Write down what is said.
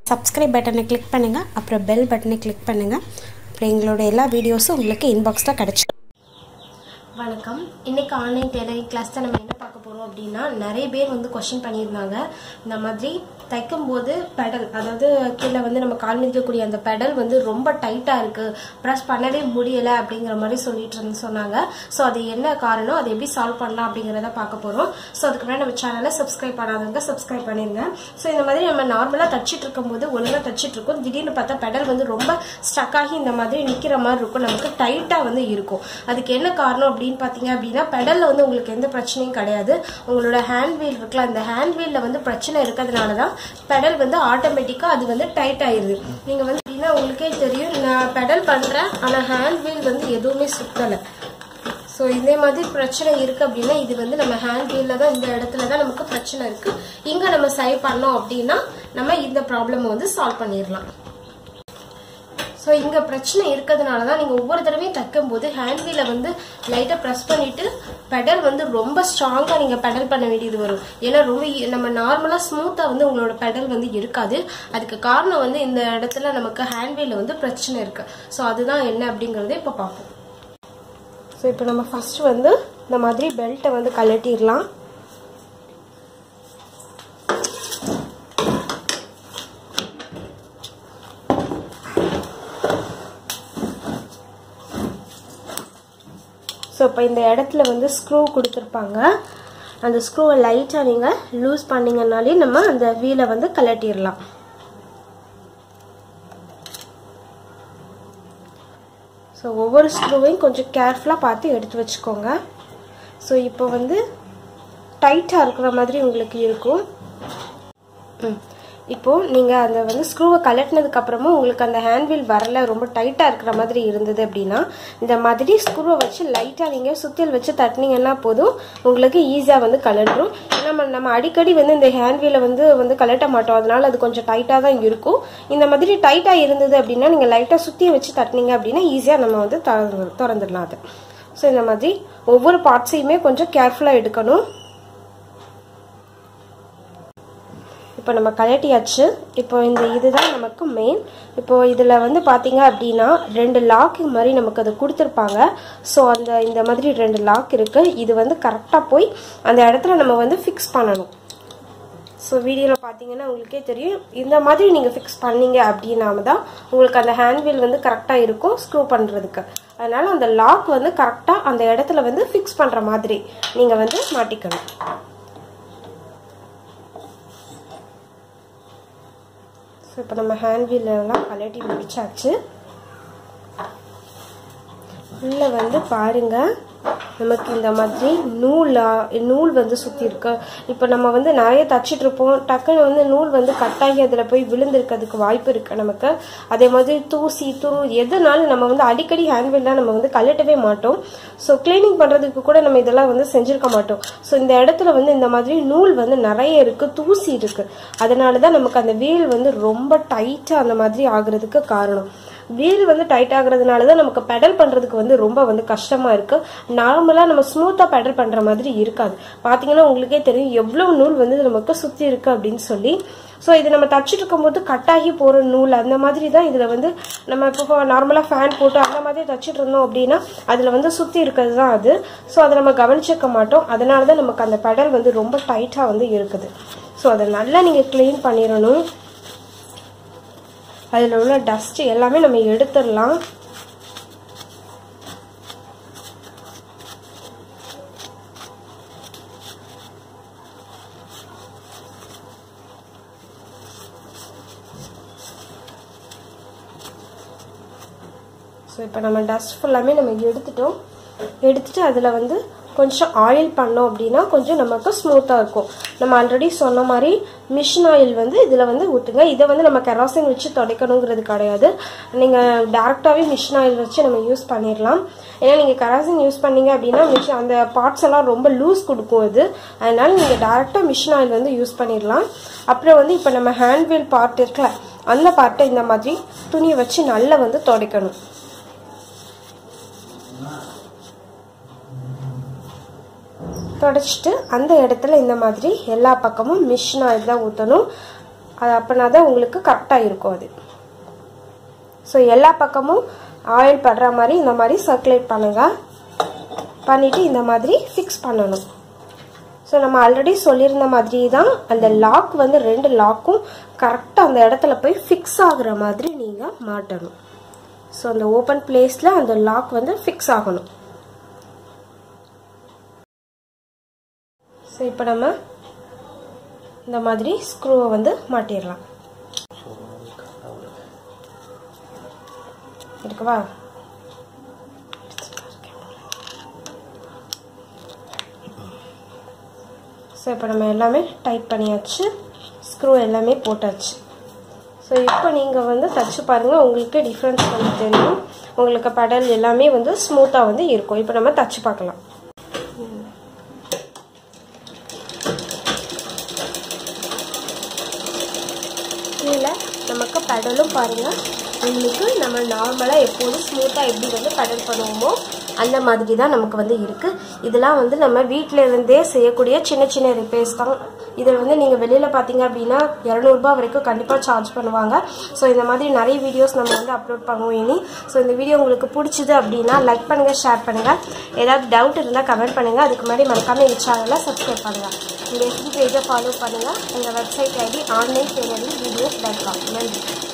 subscribe பட்டனை click பண்ணுங்கள் அப்புறம் பெல் பட்டனை கிளிக் பண்ணுங்கள் அப்புறம் எங்களோட எல்லா வீடியோஸும் உங்களுக்கு இன்பாக்ஸில் கிடச்சி வணக்கம் இன்னைக்கு ஆன்லைன் டெய்லரிங் கிளாஸ் தான் நம்ம என்ன பார்க்க போறோம் அப்படின்னா நிறைய பேர் வந்து கொஸ்டின் பண்ணியிருந்தாங்க இந்த மாதிரி தைக்கும் போது பெடல் அதாவது கீழே வந்து நம்ம கால் மிதிக்கக்கூடிய அந்த பெடல் வந்து ரொம்ப டைட்டா இருக்கு ப்ரெஸ் பண்ணவே முடியல அப்படிங்கிற மாதிரி சொல்லிட்டு இருந்து சொன்னாங்க ஸோ அது என்ன காரணம் அதை எப்படி சால்வ் பண்ணலாம் அப்படிங்கிறத பார்க்க போறோம் ஸோ அதுக்கு முன்னாடி நம்ம சேனலை சப்ஸ்கிரைப் பண்ணாதவங்க சப்ஸ்கிரைப் பண்ணிருங்க ஸோ இந்த மாதிரி நம்ம நார்மலா தச்சிட்டு இருக்கும்போது ஒழுங்கா தச்சிட்டு இருக்கோம் திடீர்னு பார்த்தா பெடல் வந்து ரொம்ப ஸ்டக் ஆகி இந்த மாதிரி நிக்கிற மாதிரி இருக்கும் நமக்கு டைட்டா வந்து இருக்கும் அதுக்கு என்ன காரணம் அப்படின்னு பாத்தீங்க அப்படின்னா பெடல்ல வந்து உங்களுக்கு எந்த பிரச்சனையும் கிடையாது உங்களோட ஹேண்ட் வீல் இருக்குல்ல அந்த ஹேண்ட் வீல்ல வந்து பிரச்சனை இருக்கிறதுனால தான் பெடல் வந்து ஆட்டோமேட்டிக்கா அது வந்து டைட் ஆயிருது நீங்க வந்து அப்படின்னா உங்களுக்கே தெரியும் நான் பெடல் பண்றேன் ஆனா ஹேண்ட் வீல் வந்து எதுவுமே சுத்தலை ஸோ இதே மாதிரி பிரச்சனை இருக்கு அப்படின்னா இது வந்து நம்ம ஹேண்ட் வீல்ல தான் இந்த இடத்துல தான் நமக்கு பிரச்சனை இருக்கு இங்க நம்ம சரி பண்ணோம் அப்படின்னா நம்ம இந்த ப்ராப்ளம் வந்து சால்வ் பண்ணிடலாம் ஸோ இங்க பிரச்சனை இருக்கிறதுனால தான் நீங்க ஒவ்வொரு தடவையும் தைக்கும் போது ஹேண்ட் வீலை வந்து லைட்டா ப்ரெஸ் பண்ணிட்டு பெடல் வந்து ரொம்ப ஸ்ட்ராங்கா நீங்க பெடல் பண்ண வேண்டியது வரும் ஏன்னா ரொம்ப ஈ- நம்ம நார்மலா ஸ்மூத்தா வந்து உங்களோட பெடல் வந்து இருக்காது அதுக்கு காரணம் வந்து இந்த இடத்துல நமக்கு ஹேண்ட் வீல்ல வந்து பிரச்சனை இருக்கு ஸோ அதுதான் என்ன அப்படிங்கறத இப்போ பார்ப்போம் ஸோ இப்போ நம்ம ஃபர்ஸ்ட் வந்து இந்த மாதிரி பெல்ட்டை வந்து கழட்டிடலாம் ஸோ இப்போ இந்த இடத்துல வந்து ஸ்க்ரூ கொடுத்துருப்பாங்க அந்த ஸ்க்ரூவை லைட்டாக நீங்கள் லூஸ் பண்ணீங்கன்னாலே நம்ம அந்த வீலை வந்து கழட்டிடலாம் ஸோ ஒவ்வொரு ஸ்க்ரூவையும் கொஞ்சம் கேர்ஃபுல்லாக பார்த்து எடுத்து வச்சுக்கோங்க ஸோ இப்போ வந்து டைட்டாக இருக்கிற மாதிரி உங்களுக்கு இருக்கும் ம் இப்போ நீங்க அந்த வந்து ஸ்க்ரூவை கலட்டினதுக்கு அப்புறமும் உங்களுக்கு அந்த ஹேண்ட் வீல் வரல ரொம்ப டைட்டா இருக்கிற மாதிரி இருந்தது அப்படின்னா இந்த மாதிரி ஸ்க்ரூவை வச்சு லைட்டா நீங்க சுத்தியல் வச்சு தட்டினீங்கன்னா போதும் உங்களுக்கு ஈஸியா வந்து கலண்டுரும் நம்ம நம்ம அடிக்கடி வந்து இந்த ஹேண்ட் வீலை வந்து வந்து கலட்ட மாட்டோம் அதனால அது கொஞ்சம் டைட்டா தான் இருக்கும் இந்த மாதிரி டைட்டா இருந்தது அப்படின்னா நீங்க லைட்டா சுத்திய வச்சு தட்டினீங்க அப்படின்னா ஈஸியா நம்ம வந்து திறந்து- திறந்துடலாம் அது ஸோ இந்த மாதிரி ஒவ்வொரு பார்ட்ஸையுமே கொஞ்சம் கேர்ஃபுல்லா எடுக்கணும் இப்போ நம்ம கழட்டியாச்சு இப்போ இந்த இதுதான் நமக்கு மெயின் இப்போ இதில் வந்து பார்த்தீங்க அப்படின்னா ரெண்டு லாக் மாதிரி நமக்கு அது கொடுத்துருப்பாங்க ஸோ அந்த இந்த மாதிரி ரெண்டு லாக் இருக்குது இது வந்து கரெக்டாக போய் அந்த இடத்துல நம்ம வந்து ஃபிக்ஸ் பண்ணணும் ஸோ வீடியோவில் பார்த்தீங்கன்னா உங்களுக்கே தெரியும் இந்த மாதிரி நீங்கள் ஃபிக்ஸ் பண்ணீங்க அப்படின்னா தான் உங்களுக்கு அந்த ஹேண்ட் வீல் வந்து கரெக்டாக இருக்கும் ஸ்க்ரூ பண்ணுறதுக்கு அதனால அந்த லாக் வந்து கரெக்டாக அந்த இடத்துல வந்து ஃபிக்ஸ் பண்ணுற மாதிரி நீங்கள் வந்து மாட்டிக்கணும் ஸோ இப்போ நம்ம ஹேண்ட் வீலெல்லாம் கலட்டி முடிச்சாச்சு உள்ள வந்து பாருங்க நமக்கு இந்த மாதிரி நூலா நூல் வந்து சுத்தி இருக்கு இப்போ நம்ம வந்து நிறைய தச்சிட்டு இருப்போம் டக்குன்னு வந்து நூல் வந்து கட்டாகி அதில் போய் விழுந்திருக்கிறதுக்கு வாய்ப்பு இருக்கு நமக்கு அதே மாதிரி தூசி துரு எதுனாலும் நம்ம வந்து அடிக்கடி ஹேண்ட் வீல்லாம் நம்ம வந்து கழட்டவே மாட்டோம் ஸோ கிளீனிங் பண்றதுக்கு கூட நம்ம இதெல்லாம் வந்து செஞ்சிருக்க மாட்டோம் ஸோ இந்த இடத்துல வந்து இந்த மாதிரி நூல் வந்து நிறைய இருக்கு தூசி இருக்கு அதனால தான் நமக்கு அந்த வீல் வந்து ரொம்ப டைட்டா அந்த மாதிரி ஆகுறதுக்கு காரணம் வீல் வந்து டைட் ஆகுறதுனால தான் நமக்கு பெடல் பண்றதுக்கு வந்து ரொம்ப வந்து கஷ்டமா இருக்கு நார்மலா நம்ம ஸ்மூத்தா பெடல் பண்ற மாதிரி இருக்காது பாத்தீங்கன்னா உங்களுக்கே தெரியும் எவ்வளவு நூல் வந்து நமக்கு சுத்தி இருக்கு அப்படின்னு சொல்லி ஸோ இது நம்ம தச்சுட்டு இருக்கும்போது கட்டாகி போற நூல் அந்த மாதிரி தான் இதுல வந்து நம்ம இப்போ நார்மலா ஃபேன் போட்டு அந்த மாதிரி தச்சுட்டு இருந்தோம் அப்படின்னா அதுல வந்து சுத்தி இருக்கிறது தான் அது ஸோ அதை நம்ம கவனிச்சிருக்க மாட்டோம் அதனால தான் நமக்கு அந்த பெடல் வந்து ரொம்ப டைட்டா வந்து இருக்குது ஸோ அதை நல்லா நீங்க க்ளீன் பண்ணிடணும் அதில் உள்ள டஸ்ட் எல்லாமே நம்ம எடுத்துடலாம் ஸோ இப்போ நம்ம டஸ்ட் ஃபுல்லாமே நம்ம எடுத்துட்டோம் எடுத்துட்டு அதில் வந்து கொஞ்சம் ஆயில் பண்ணோம் அப்படின்னா கொஞ்சம் நமக்கு ஸ்மூத்தாக இருக்கும் நம்ம ஆல்ரெடி சொன்ன மாதிரி மிஷின் ஆயில் வந்து இதில் வந்து ஊற்றுங்க இதை வந்து நம்ம கெராசின் வச்சு துடைக்கணுங்கிறது கிடையாது நீங்கள் டேரெக்டாகவே மிஷின் ஆயில் வச்சு நம்ம யூஸ் பண்ணிடலாம் ஏன்னா நீங்கள் கெராசின் யூஸ் பண்ணீங்க அப்படின்னா மிஷின் அந்த பார்ட்ஸ் எல்லாம் ரொம்ப லூஸ் கொடுக்கும் அது அதனால நீங்கள் டேரெக்டாக மிஷின் ஆயில் வந்து யூஸ் பண்ணிடலாம் அப்புறம் வந்து இப்போ நம்ம ஹேண்ட் வீல் பார்ட் இருக்குல்ல அந்த பார்ட்டை இந்த மாதிரி துணியை வச்சு நல்லா வந்து துடைக்கணும் தொடச்சிட்டு அந்த இடத்துல இந்த மாதிரி எல்லா பக்கமும் மிஷின் ஆயில் தான் ஊற்றணும் அது அப்படின்னா தான் உங்களுக்கு கரெக்டாக இருக்கும் அது ஸோ எல்லா பக்கமும் ஆயில் படுற மாதிரி இந்த மாதிரி சர்க்குலேட் பண்ணுங்கள் பண்ணிவிட்டு இந்த மாதிரி ஃபிக்ஸ் பண்ணணும் ஸோ நம்ம ஆல்ரெடி சொல்லியிருந்த மாதிரி தான் அந்த லாக் வந்து ரெண்டு லாக்கும் கரெக்டாக அந்த இடத்துல போய் ஃபிக்ஸ் ஆகுற மாதிரி நீங்கள் மாட்டணும் ஸோ அந்த ஓப்பன் பிளேஸில் அந்த லாக் வந்து ஃபிக்ஸ் ஆகணும் ஸோ இப்போ நம்ம இந்த மாதிரி ஸ்க்ரூவை வந்து மாட்டிடலாம் இருக்குவா ஸோ இப்போ நம்ம எல்லாமே டைட் பண்ணியாச்சு ஸ்க்ரூ எல்லாமே போட்டாச்சு ஸோ இப்போ நீங்கள் வந்து தச்சு பாருங்கள் உங்களுக்கு டிஃப்ரென்ஸ் வந்து தெரியும் உங்களுக்கு பெடல் எல்லாமே வந்து ஸ்மூத்தாக வந்து இருக்கும் இப்போ நம்ம தச்சு பார்க்கலாம் கீழே நமக்கு பெடலும் பாருங்கள் உங்களுக்கு நம்ம நார்மலாக எப்போதும் ஸ்மூத்தாக எப்படி வந்து பெடல் பண்ணுவோமோ அந்த மாதிரி தான் நமக்கு வந்து இருக்குது இதெல்லாம் வந்து நம்ம வீட்டில் இருந்தே செய்யக்கூடிய சின்ன சின்ன ரிப்பேர்ஸ் தான் இதில் வந்து நீங்கள் வெளியில் பார்த்தீங்க அப்படின்னா இரநூறுபா வரைக்கும் கண்டிப்பாக சார்ஜ் பண்ணுவாங்க ஸோ இந்த மாதிரி நிறைய வீடியோஸ் நம்ம வந்து அப்லோட் பண்ணுவோம் இனி ஸோ இந்த வீடியோ உங்களுக்கு பிடிச்சிது அப்படின்னா லைக் பண்ணுங்கள் ஷேர் பண்ணுங்கள் ஏதாவது டவுட் இருந்தால் கமெண்ட் பண்ணுங்கள் அதுக்கு முன்னாடி மறக்காமல் எங்கள் சேனலை சப்ஸ்கிரைப் பண்ணுங்கள் இந்த எஸ்பி பேஜை ஃபாலோ பண்ணுங்கள் எங்கள் website ID online tailoring videos dot com நன்றி